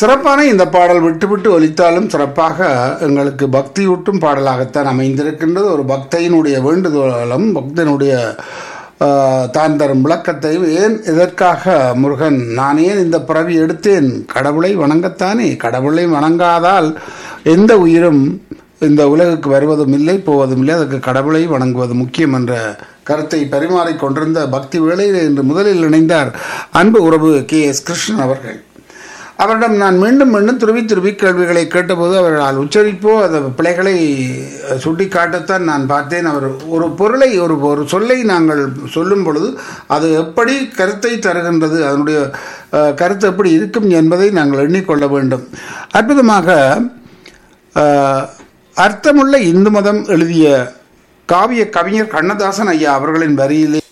சிறப்பான இந்த பாடல் விட்டு விட்டு ஒலித்தாலும் சிறப்பாக எங்களுக்கு பக்தியூட்டும் பாடலாகத்தான் அமைந்திருக்கின்றது ஒரு பக்தையினுடைய வேண்டுதலும் பக்தனுடைய ஆஹ், தான் தரும் விளக்கத்தையும் ஏன் எதற்காக முருகன் நான் ஏன் இந்த பிறவி எடுத்தேன் கடவுளை வணங்கத்தானே கடவுளை வணங்காதால் எந்த உயிரும் இந்த உலகுக்கு வருவதும் இல்லை போவதும் இல்லை அதுக்கு கடவுளை வணங்குவது முக்கியம் என்ற கருத்தை பரிமாறிக் கொண்டிருந்த பக்தி வேளையில் இன்று முதலில் இணைந்தார் அன்பு உறவு கே எஸ் கிருஷ்ணன் அவர்கள் அவரிடம் நான் மீண்டும் மீண்டும் துருவி துருவி கேள்விகளை கேட்டபோது அவர்களால் உச்சரிப்போ அந்த பிழைகளை சுட்டி காட்டத்தான் நான் பார்த்தேன் அவர் ஒரு பொருளை ஒரு ஒரு சொல்லை நாங்கள் சொல்லும் பொழுது அது எப்படி கருத்தை தருகின்றது அதனுடைய அஹ், கருத்து எப்படி இருக்கும் என்பதை நாங்கள் எண்ணிக்கொள்ள வேண்டும் அற்புதமாக அஹ், அர்த்தமுள்ள இந்து மதம் எழுதிய காவிய கவிஞர் கண்ணதாசன் ஐயா அவர்களின் வரியிலே